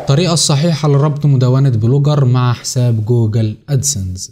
الطريقة الصحيحة لربط مدونة بلوجر مع حساب جوجل أدسنس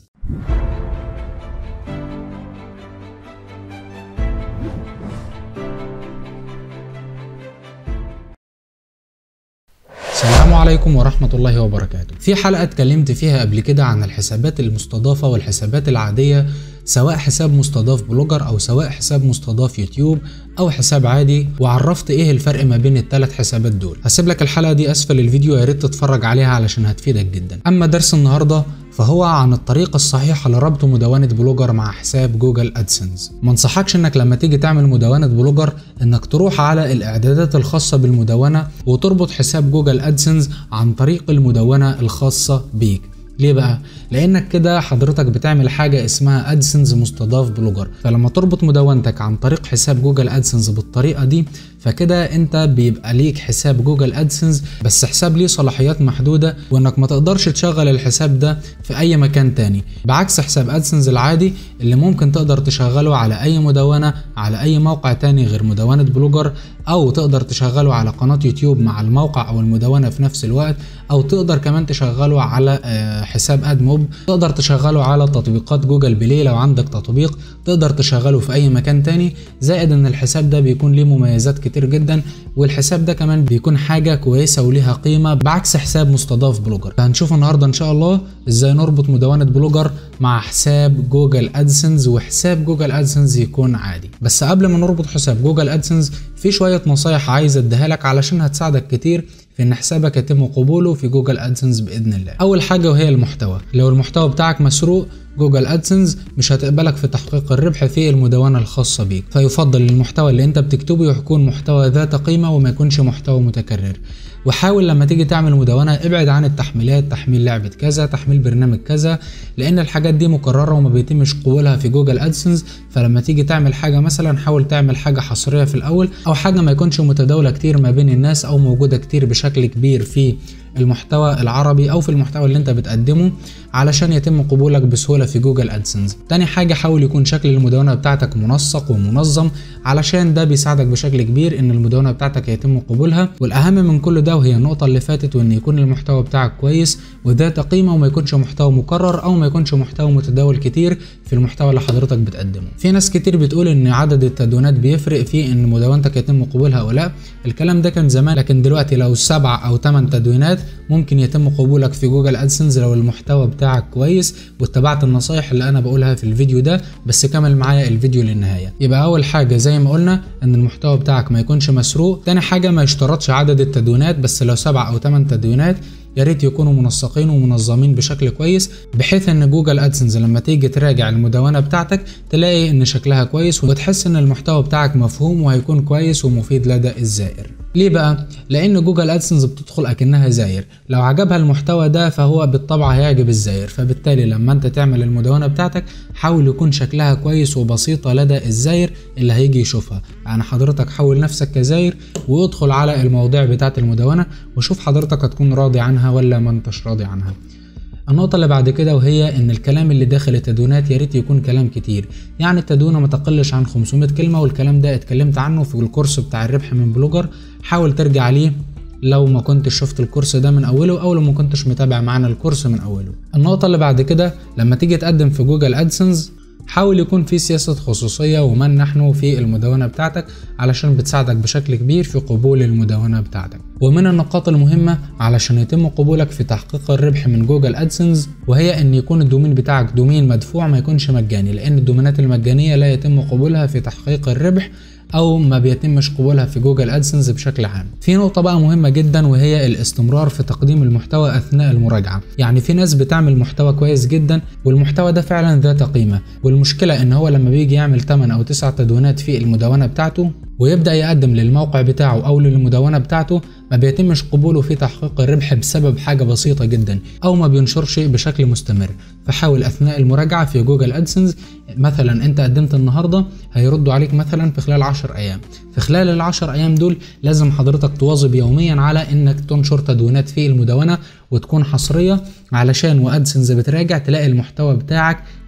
السلام عليكم ورحمة الله وبركاته في حلقة اتكلمت فيها قبل كده عن الحسابات المستضافة والحسابات العادية سواء حساب مستضاف بلوجر او سواء حساب مستضاف يوتيوب او حساب عادي وعرفت ايه الفرق ما بين الثلاث حسابات دول هسيب لك الحلقة دي اسفل الفيديو يا ريت تتفرج عليها علشان هتفيدك جدا اما درس النهاردة فهو عن الطريقة الصحيحة لربط مدونة بلوجر مع حساب جوجل ادسنس ما انصحكش انك لما تيجي تعمل مدونة بلوجر انك تروح على الاعدادات الخاصة بالمدونة وتربط حساب جوجل ادسنس عن طريق المدونة الخاصة بيك ليه بقى؟ لانك كده حضرتك بتعمل حاجه اسمها ادسنس مستضاف بلوجر فلما تربط مدونتك عن طريق حساب جوجل ادسنس بالطريقه دي فكده انت بيبقى ليك حساب جوجل ادسنس بس حساب ليه صلاحيات محدوده وانك ما تقدرش تشغل الحساب ده في اي مكان تاني بعكس حساب ادسنس العادي اللي ممكن تقدر تشغله على اي مدونه على اي موقع تاني غير مدونه بلوجر او تقدر تشغله على قناه يوتيوب مع الموقع او المدونه في نفس الوقت او تقدر كمان تشغله على حساب ادموب تقدر تشغله على تطبيقات جوجل بلاي لو عندك تطبيق تقدر تشغله في اي مكان تاني زائد ان الحساب ده بيكون ليه مميزات كتير جدا والحساب ده كمان بيكون حاجة كويسة وليها قيمة بعكس حساب مستضاف بلوجر فهنشوف النهاردة ان شاء الله ازاي نربط مدونة بلوجر مع حساب جوجل ادسنس وحساب جوجل ادسنس يكون عادي بس قبل ما نربط حساب جوجل ادسنس في شوية نصايح عايز اديها لك علشان هتساعدك كتير في ان حسابك يتم قبوله في جوجل ادسنس باذن الله اول حاجه وهي المحتوى لو المحتوى بتاعك مسروق جوجل ادسنس مش هتقبلك في تحقيق الربح في المدونه الخاصه بيك فيفضل المحتوى اللي انت بتكتبه يكون محتوى ذات قيمه وما يكونش محتوى متكرر وحاول لما تيجي تعمل مدونة ابعد عن التحميلات تحميل لعبة كذا تحميل برنامج كذا لان الحاجات دي مكررة وما بيتمش قبولها في جوجل ادسنس فلما تيجي تعمل حاجة مثلا حاول تعمل حاجة حصرية في الاول او حاجة ما يكونش متداولة كتير ما بين الناس او موجودة كتير بشكل كبير في المحتوى العربي او في المحتوى اللي انت بتقدمه علشان يتم قبولك بسهوله في جوجل ادسنس تاني حاجه حاول يكون شكل المدونه بتاعتك منسق ومنظم علشان ده بيساعدك بشكل كبير ان المدونه بتاعتك يتم قبولها والاهم من كل ده وهي النقطه اللي فاتت وان يكون المحتوى بتاعك كويس وذات قيمه وما يكونش محتوى مكرر او ما يكونش محتوى متداول كتير في المحتوى اللي حضرتك بتقدمه في ناس كتير بتقول ان عدد التدوينات بيفرق في ان مدونتك يتم قبولها او لا الكلام ده كان زمان لكن دلوقتي لو سبع او ثمان تدوينات ممكن يتم قبولك في جوجل ادسنس لو المحتوى بتاعك كويس واتبعت النصايح اللي انا بقولها في الفيديو ده بس كمل معايا الفيديو للنهايه يبقى اول حاجه زي ما قلنا ان المحتوى بتاعك ما يكونش مسروق تاني حاجه ما يشترطش عدد التدوينات بس لو سبع او ثمان تدوينات يا ريت يكونوا منسقين ومنظمين بشكل كويس بحيث ان جوجل ادسنس لما تيجي تراجع المدونه بتاعتك تلاقي ان شكلها كويس وتحس ان المحتوى بتاعك مفهوم وهيكون كويس ومفيد لدى الزائر ليه بقى؟ لأن جوجل أدسنس بتدخل أكنها زاير، لو عجبها المحتوى ده فهو بالطبع هيعجب الزاير، فبالتالي لما أنت تعمل المدونة بتاعتك حاول يكون شكلها كويس وبسيطة لدى الزاير اللي هيجي يشوفها، يعني حضرتك حول نفسك كزاير وادخل على المواضيع بتاعة المدونة وشوف حضرتك هتكون راضي عنها ولا ما انتش راضي عنها. النقطة اللي بعد كده وهي إن الكلام اللي داخل التدوينات يا ريت يكون كلام كتير، يعني التدوينة ما تقلش عن 500 كلمة والكلام ده اتكلمت عنه في الكورس بتاع الربح من بلوجر، حاول ترجع ليه لو ما كنتش شفت الكورس ده من اوله او لو ما كنتش متابع معانا الكورس من اوله. النقطة اللي بعد كده لما تيجي تقدم في جوجل ادسنس حاول يكون في سياسة خصوصية ومن نحن في المدونة بتاعتك علشان بتساعدك بشكل كبير في قبول المدونة بتاعتك ومن النقاط المهمة علشان يتم قبولك في تحقيق الربح من جوجل ادسنس وهي ان يكون الدومين بتاعك دومين مدفوع ما يكونش مجاني لان الدومينات المجانية لا يتم قبولها في تحقيق الربح او ما بيتمش قبولها في جوجل ادسنس بشكل عام في نقطه بقى مهمه جدا وهي الاستمرار في تقديم المحتوى اثناء المراجعه يعني في ناس بتعمل محتوى كويس جدا والمحتوى ده فعلا ذات قيمه والمشكله ان هو لما بيجي يعمل 8 او 9 تدوينات في المدونه بتاعته ويبدا يقدم للموقع بتاعه او للمدونه بتاعته ما بيتمش قبوله في تحقيق الربح بسبب حاجه بسيطه جدا او ما بينشرش بشكل مستمر فحاول اثناء المراجعه في جوجل ادسنس مثلا انت قدمت النهارده هيردوا عليك مثلا في خلال 10 ايام في خلال ال 10 ايام دول لازم حضرتك تواظب يوميا على انك تنشر تدوينات في المدونه وتكون حصريه علشان وادسنس بتراجع تلاقي المحتوى بتاعك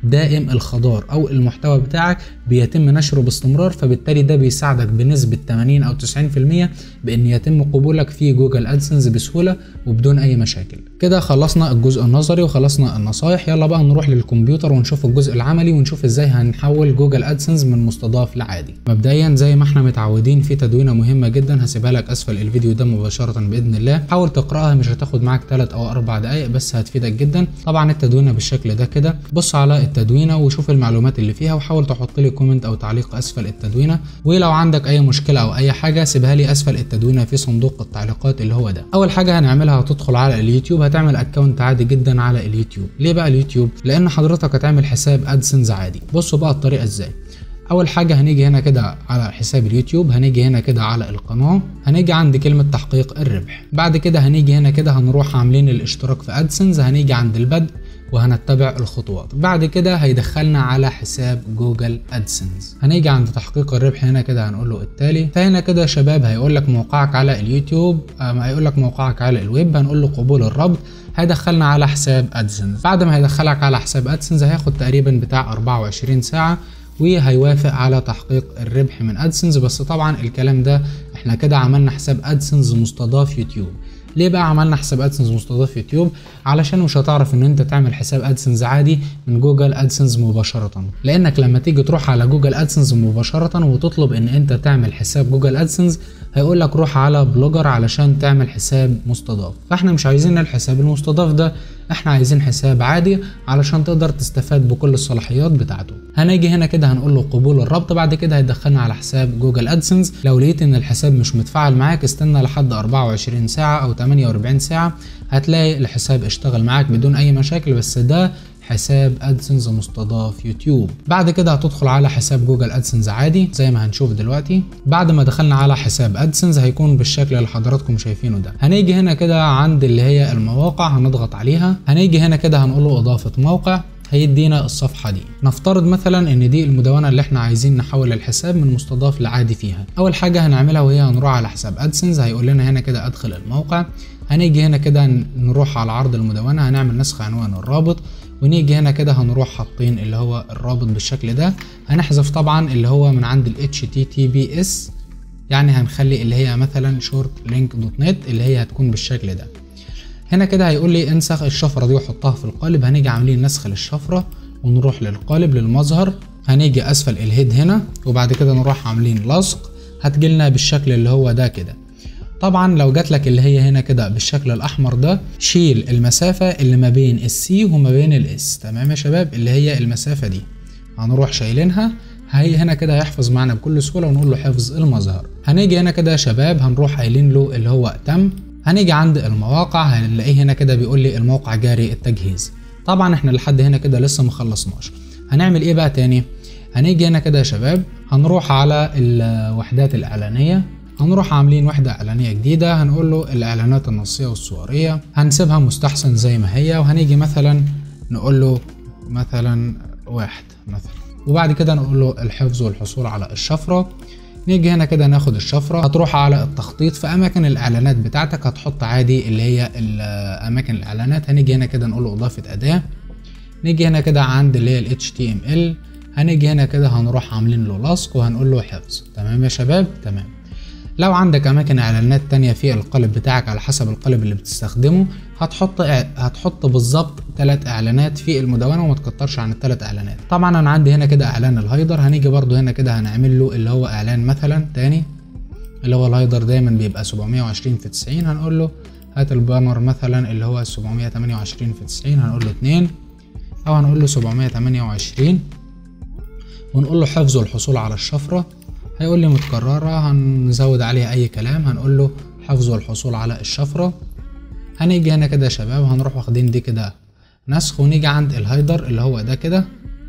دائم الخضار او المحتوى بتاعك بيتم نشره باستمرار فبالتالي ده بيساعدك بنسبه 80 او 90% بان يتم قبولك في جوجل ادسنس بسهوله وبدون اي مشاكل كده خلصنا الجزء النظري وخلصنا النصايح يلا بقى نروح للكمبيوتر ونشوف الجزء العملي ونشوف ازاي هنحول جوجل ادسنس من مستضاف لعادي مبدئيا زي ما احنا متعودين في تدوينه مهمه جدا هسيبها لك اسفل الفيديو ده مباشره باذن الله حاول تقراها مش هتاخد معاك 3 او 4 دقائق بس هتفيدك جدا طبعا التدوينه بالشكل ده كده بص على التدوينه وشوف المعلومات اللي فيها وحاول تحط لي كومنت او تعليق اسفل التدوينه ولو عندك اي مشكله او اي حاجه سيبها لي اسفل التدوينه في صندوق التعليقات اللي هو ده اول حاجه هنعملها هتدخل على اليوتيوب هتعمل اكونت عادي جدا على اليوتيوب ليه بقى اليوتيوب لان حضرتك هتعمل حساب ادسنس عادي بصوا بقى الطريقه ازاي اول حاجه هنيجي هنا كده على حساب اليوتيوب هنيجي هنا كده على القناه هنيجي عند كلمه تحقيق الربح بعد كده هنيجي هنا كده هنروح عاملين الاشتراك في ادسنس هنيجي عند البدء وهنتبع الخطوات بعد كده هيدخلنا على حساب جوجل ادسنس هنيجي عند تحقيق الربح هنا كده هنقول له التالي فهنا كده يا شباب هيقول لك موقعك على اليوتيوب هيقول لك موقعك على الويب هنقول له قبول الربط هيدخلنا على حساب ادسنس بعد ما هيدخلك على حساب ادسنس هياخد تقريبا بتاع 24 ساعه وهيوافق على تحقيق الربح من ادسنس بس طبعا الكلام ده احنا كده عملنا حساب ادسنس مستضاف يوتيوب ليه بقى عملنا حساب ادسنس مستضاف يوتيوب علشان مش هتعرف ان انت تعمل حساب ادسنس عادي من جوجل ادسنس مباشره لانك لما تيجي تروح على جوجل ادسنس مباشره وتطلب ان انت تعمل حساب جوجل ادسنس هيقول لك روح على بلوجر علشان تعمل حساب مستضاف فاحنا مش عايزين الحساب المستضاف ده احنا عايزين حساب عادي علشان تقدر تستفاد بكل الصلاحيات بتاعته هنيجي هنا كده هنقول له قبول الربط بعد كده هيدخلنا على حساب جوجل ادسنس لو لقيت ان الحساب مش متفاعل معاك استنى لحد 24 ساعه او 48 ساعه هتلاقي الحساب اشتغل معاك بدون اي مشاكل بس ده حساب ادسنس مستضاف يوتيوب بعد كده هتدخل على حساب جوجل ادسنس عادي زي ما هنشوف دلوقتي بعد ما دخلنا على حساب ادسنس هيكون بالشكل اللي حضراتكم شايفينه ده هنيجي هنا كده عند اللي هي المواقع هنضغط عليها هنيجي هنا كده هنقول له اضافه موقع هيدينا الصفحة دي نفترض مثلا ان دي المدونة اللي احنا عايزين نحول الحساب من مستضاف لعادي فيها اول حاجة هنعملها وهي هنروح على حساب ادسنس هيقول لنا هنا كده ادخل الموقع هنيجي هنا كده نروح على عرض المدونة هنعمل نسخ عنوان الرابط ونيجي هنا كده هنروح حاطين اللي هو الرابط بالشكل ده هنحذف طبعا اللي هو من عند ال HTTPS يعني هنخلي اللي هي مثلا شورت لينك دوت نت اللي هي هتكون بالشكل ده هنا كده هيقول لي انسخ الشفرة دي وحطها في القالب هنيجي عاملين نسخ للشفرة ونروح للقالب للمظهر هنيجي اسفل الهيد هنا وبعد كده نروح عاملين لصق هتجيلنا بالشكل اللي هو ده كده طبعا لو جات لك اللي هي هنا كده بالشكل الاحمر ده شيل المسافه اللي ما بين السي وما بين الاس تمام يا شباب اللي هي المسافه دي هنروح شايلينها هي هنا كده هيحفظ معانا بكل سهوله ونقول له حفظ المظهر هنيجي هنا كده يا شباب هنروح قايلين له اللي هو تم هنيجي عند المواقع هنلاقيه هنا كده بيقول لي الموقع جاري التجهيز طبعا احنا لحد هنا كده لسه ما خلصناش هنعمل ايه بقى تاني هنيجي هنا كده يا شباب هنروح على الوحدات الاعلانيه هنروح عاملين وحدة إعلانية جديدة هنقول له الإعلانات النصية والصورية هنسيبها مستحسن زي ما هي وهنيجي مثلا نقول له مثلا واحد مثلا وبعد كده نقول له الحفظ والحصول على الشفرة نيجي هنا كده ناخد الشفرة هتروح على التخطيط في أماكن الإعلانات بتاعتك هتحط عادي اللي هي أماكن الإعلانات هنيجي هنا كده نقول له إضافة أداة نيجي هنا كده عند اللي هي ال HTML هنيجي هنا كده هنروح عاملين له لصق وهنقول له حفظ تمام يا شباب تمام لو عندك اماكن اعلانات تانية في القالب بتاعك على حسب القالب اللي بتستخدمه هتحط هتحط بالظبط ثلاث اعلانات في المدونه وما تكترش عن الثلاث اعلانات طبعا انا عندي هنا كده اعلان الهايدر هنيجي برضو هنا كده هنعمل له اللي هو اعلان مثلا تاني اللي هو الهايدر دايما بيبقى 720 في 90 هنقول له هات البانر مثلا اللي هو 728 في 90 هنقول له 2 او هنقول له 728 ونقول له حفظ والحصول على الشفره هيقول لي متكررة هنزود عليها أي كلام هنقول له حفظ والحصول على الشفرة هنيجي هنا كده يا شباب هنروح واخدين دي كده نسخ ونيجي عند الهايدر اللي هو ده كده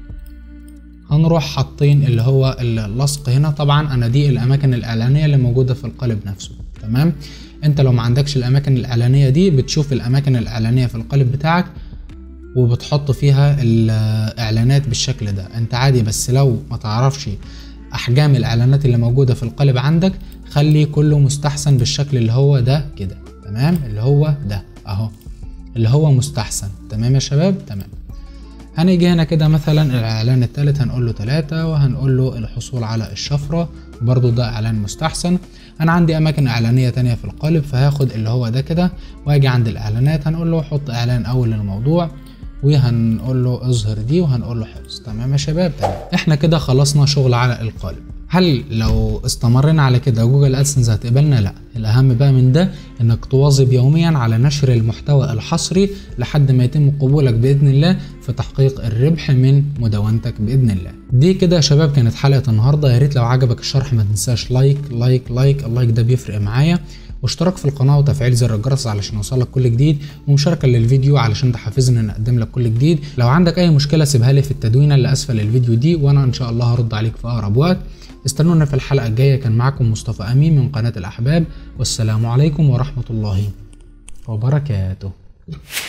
هنروح حاطين اللي هو اللصق هنا طبعا انا دي الاماكن الاعلانيه اللي موجوده في القالب نفسه تمام انت لو ما عندكش الاماكن الاعلانيه دي بتشوف الاماكن الاعلانيه في القالب بتاعك وبتحط فيها الاعلانات بالشكل ده انت عادي بس لو ما تعرفش احجام الاعلانات اللي موجوده في القالب عندك خلي كله مستحسن بالشكل اللي هو ده كده تمام اللي هو ده اهو اللي هو مستحسن تمام يا شباب تمام هنيجي هنا كده مثلا الاعلان الثالث هنقول له 3 وهنقول له الحصول على الشفرة برضو ده اعلان مستحسن انا عندي اماكن اعلانية تانية في القالب فهاخد اللي هو ده كده واجي عند الاعلانات هنقول له حط اعلان اول للموضوع وهنقول له اظهر دي وهنقول له حفظ تمام يا شباب تمام احنا كده خلصنا شغل على القالب هل لو استمرنا على كده جوجل ادسنس هتقبلنا لا الاهم بقى من ده انك تواظب يوميا على نشر المحتوى الحصري لحد ما يتم قبولك باذن الله في تحقيق الربح من مدونتك باذن الله دي كده يا شباب كانت حلقه النهارده يا ريت لو عجبك الشرح ما تنساش لايك لايك لايك اللايك ده بيفرق معايا واشتراك في القناه وتفعيل زر الجرس علشان يوصلك كل جديد ومشاركه للفيديو علشان تحفزني ان اقدم لك كل جديد لو عندك اي مشكله سيبها لي في التدوينه اللي اسفل الفيديو دي وانا ان شاء الله هرد عليك في اقرب وقت استنونا في الحلقه الجايه كان معكم مصطفى امين من قناه الاحباب والسلام عليكم ورحمه الله وبركاته